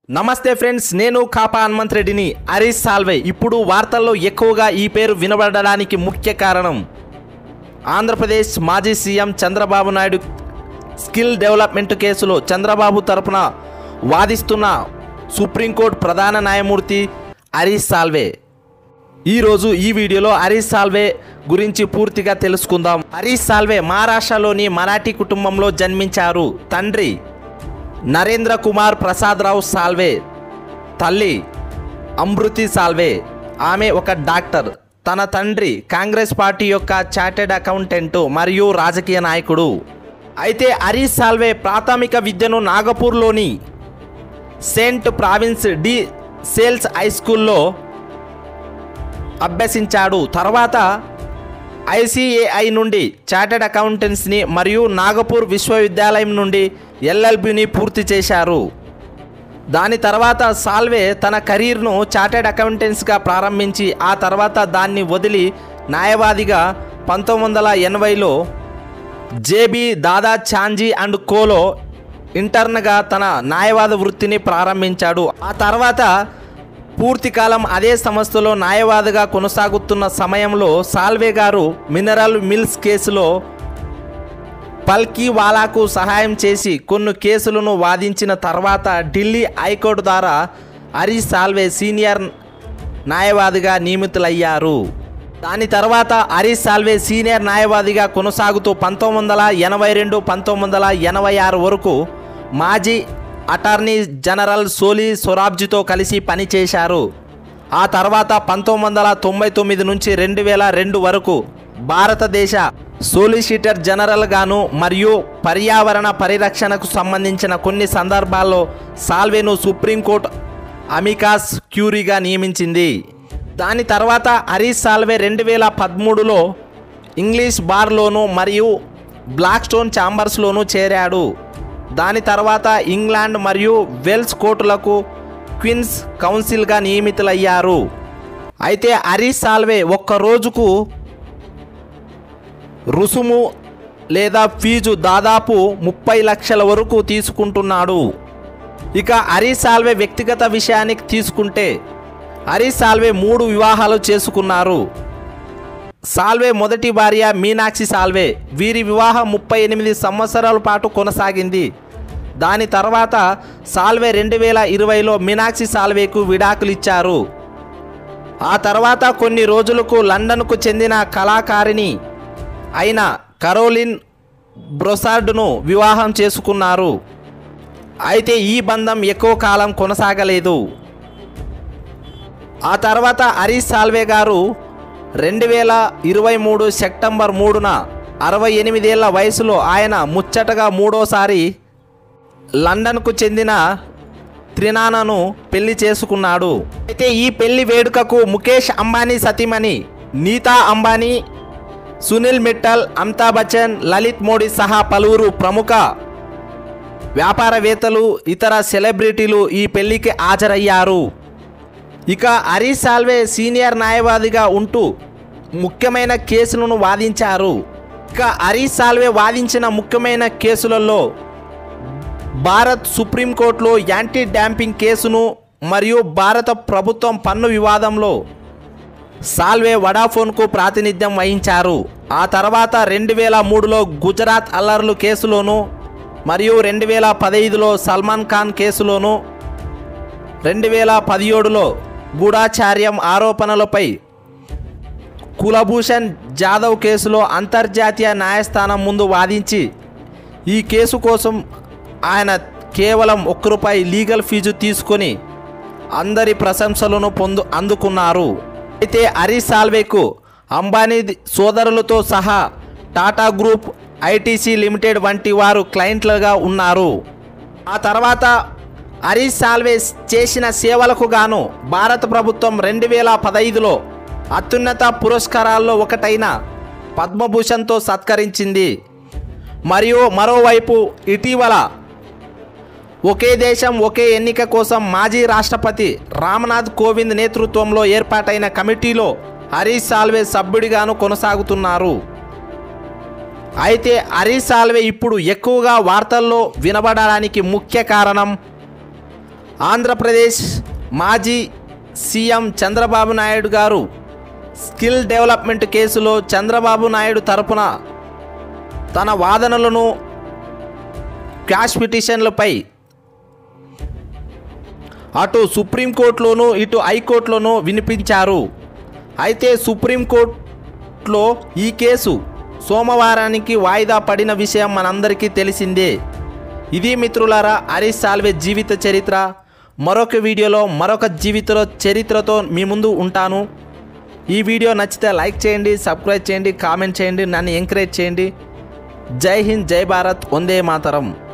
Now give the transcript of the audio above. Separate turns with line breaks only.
నమస్తే ఫ్రెండ్స్ నేను కాపా హనుమంత్ రెడ్డిని హరీష్ సాల్వే ఇప్పుడు వార్తల్లో ఎక్కువగా ఈ పేరు వినబడడానికి ముఖ్య కారణం ఆంధ్రప్రదేశ్ మాజీ CM Chandrababu Naidu skill development కేసులో చంద్రబాబు తరపున వాదిస్తున్న సుప్రీంకోర్టు ప్రధాన న్యాయమూర్తి హరీష్ సాల్వే ఈరోజు ఈ వీడియోలో హరీష్ సాల్వే గురించి పూర్తిగా తెలుసుకుందాం హరీష్ సాల్వే మహారాష్ట్రలోని మరాఠీ కుటుంబంలో జన్మించారు తండ్రి నరేంద్ర కుమార్ ప్రసాదరావు సాల్వే తల్లి అమృతి సాల్వే ఆమె ఒక డాక్టర్ తన తండ్రి కాంగ్రెస్ పార్టీ యొక్క చార్టెడ్ అకౌంటెంట్ మరియు రాజకీయ నాయకుడు అయితే హరీష్ సాల్వే ప్రాథమిక విద్యను నాగపూర్లోని saint Francis de Sales high స్కూల్లో అభ్యసించాడు తర్వాత ఐసిఏఐ నుండి చార్టెడ్ అకౌంటెంట్స్ని మరియు నాగపూర్ విశ్వవిద్యాలయం నుండి ఎల్ఎల్బిని పూర్తి చేశారు దాని తర్వాత సాల్వే తన కెరీర్ను చార్టెడ్ అకౌంటెంట్స్గా ప్రారంభించి ఆ తర్వాత దాన్ని వదిలి న్యాయవాదిగా పంతొమ్మిది వందల ఎనభైలో జేబీ దాదా ఛాంజీ అండ్ కోలో ఇంటర్న్గా తన న్యాయవాద వృత్తిని ప్రారంభించాడు ఆ తర్వాత పూర్తి కాలం అదే సంస్థలో న్యాయవాదిగా కొనసాగుతున్న సమయంలో సాల్వే గారు మినరల్ మిల్స్ కేసులో పల్కీవాలాకు సహాయం చేసి కొన్ని కేసులను వాదించిన తర్వాత ఢిల్లీ హైకోర్టు ద్వారా హరీష్ సాల్వే సీనియర్ న్యాయవాదిగా నియమితులయ్యారు దాని తర్వాత హరీష్ సాల్వే సీనియర్ న్యాయవాదిగా కొనసాగుతూ పంతొమ్మిది వందల ఎనభై రెండు పంతొమ్మిది వందల ఎనభై ఆరు వరకు మాజీ అటార్నీ జనరల్ సోలీ సొరాబ్జీతో కలిసి పనిచేశారు ఆ తర్వాత పంతొమ్మిది వందల తొంభై తొమ్మిది నుంచి రెండు వేల రెండు వరకు భారతదేశ సోలిసిటర్ జనరల్ గాను మరియు పర్యావరణ పరిరక్షణకు సంబంధించిన కొన్ని సందర్భాల్లో సాల్వేను సుప్రీంకోర్టు అమికాస్ క్యూరీగా నియమించింది దాని తర్వాత హరీష్ సాల్వే రెండు వేల పదమూడులో ఇంగ్లీష్ బార్లోను మరియు బ్లాక్ స్టోన్ ఛాంబర్స్లోనూ చేరాడు దాని తర్వాత ఇంగ్లాండ్ మరియు వెల్స్ కోర్టులకు క్వీన్స్ కౌన్సిల్గా నియమితులయ్యారు అయితే హరీష్ సాల్వే ఒక్క రోజుకు రుసుము లేదా ఫీజు దాదాపు ముప్పై లక్షల వరకు తీసుకుంటున్నాడు ఇక హరీష్ సాల్వే వ్యక్తిగత విషయానికి తీసుకుంటే హరీష్ సాల్వే మూడు వివాహాలు చేసుకున్నారు సాల్వే మొదటి భార్య మీనాక్షి సాల్వే వీరి వివాహం ముప్పై ఎనిమిది సంవత్సరాల పాటు కొనసాగింది దాని తర్వాత సాల్వే రెండు వేల ఇరవైలో మీనాక్షి సాల్వేకు విడాకులు ఇచ్చారు ఆ తర్వాత కొన్ని రోజులకు లండన్కు చెందిన కళాకారిణి అయిన కరోలిన్ బ్రొసార్డ్ను వివాహం చేసుకున్నారు అయితే ఈ బంధం ఎక్కువ కాలం కొనసాగలేదు ఆ తర్వాత హరీష్ సాల్వే గారు రెండు వేల ఇరవై మూడు సెప్టెంబర్ మూడున అరవై ఎనిమిదేళ్ల వయసులో ఆయన ముచ్చటగా మూడోసారి లండన్కు చెందిన త్రినానను పెళ్లి చేసుకున్నాడు అయితే ఈ పెళ్లి వేడుకకు ముఖేష్ అంబానీ సతీమణి నీతా అంబానీ సునీల్ మిట్టల్ అమితాబ్ బచ్చన్ లలిత్ మోడీ సహా పలువురు ప్రముఖ వ్యాపారవేత్తలు ఇతర సెలబ్రిటీలు ఈ పెళ్లికి హాజరయ్యారు ఇక హరీష్ సాల్వే సీనియర్ న్యాయవాదిగా ఉంటూ ముఖ్యమైన కేసులను వాదించారు ఇక హరీష్ సాల్వే వాదించిన ముఖ్యమైన కేసులలో భారత్ సుప్రీంకోర్టులో యాంటీ డ్యాంపింగ్ కేసును మరియు భారత ప్రభుత్వం పన్ను వివాదంలో సాల్వే వడాఫోన్కు ప్రాతినిధ్యం వహించారు ఆ తర్వాత రెండు వేల మూడులో గుజరాత్ అల్లర్లు కేసులోను మరియు రెండు వేల పదహైదులో సల్మాన్ ఖాన్ కేసులోను రెండు వేల పదిహేడులో గూఢాచార్యం ఆరోపణలపై కులభూషణ్ జాదవ్ కేసులో అంతర్జాతీయ న్యాయస్థానం ముందు వాదించి ఈ కేసు కోసం ఆయన కేవలం ఒక్క రూపాయి లీగల్ ఫీజు తీసుకొని అందరి ప్రశంసలను పొందు అందుకున్నారు అయితే హరీష్ సాల్వేకు అంబానీ సోదరులతో సహా టాటా గ్రూప్ ఐటీసీ లిమిటెడ్ వంటి వారు క్లయింట్లుగా ఉన్నారు ఆ తర్వాత హరీష్ సాల్వే చేసిన సేవలకు గాను భారత ప్రభుత్వం రెండు వేల పదహైదులో అత్యున్నత పురస్కారాల్లో ఒకటైన పద్మభూషణ్తో సత్కరించింది మరియు మరోవైపు ఇటీవల ఒకే దేశం ఒకే ఎన్నిక కోసం మాజీ రాష్ట్రపతి రామ్నాథ్ కోవింద్ నేతృత్వంలో ఏర్పాటైన కమిటీలో హరీష్ సాల్వే సభ్యుడిగాను కొనసాగుతున్నారు అయితే హరీష్ సాల్వే ఇప్పుడు ఎక్కువగా వార్తల్లో వినబడడానికి ముఖ్య కారణం ఆంధ్రప్రదేశ్ మాజీ సీఎం చంద్రబాబు నాయుడు గారు స్కిల్ డెవలప్మెంట్ కేసులో చంద్రబాబు నాయుడు తరపున తన వాదనలను క్యాష్ పిటిషన్లపై అటు సుప్రీంకోర్టులోనూ ఇటు హైకోర్టులోనూ వినిపించారు అయితే సుప్రీంకోర్టులో ఈ కేసు సోమవారానికి వాయిదా పడిన విషయం మనందరికీ తెలిసిందే ఇది మిత్రులారా హరీష్ సాల్వే జీవిత చరిత్ర మరొక వీడియోలో మరొక జీవిత చరిత్రతో మీ ముందు ఉంటాను ఈ వీడియో నచ్చితే లైక్ చేయండి సబ్స్క్రైబ్ చేయండి కామెంట్ చేయండి నన్ను ఎంకరేజ్ చేయండి జై హింద్ జై భారత్ వందే మాతరం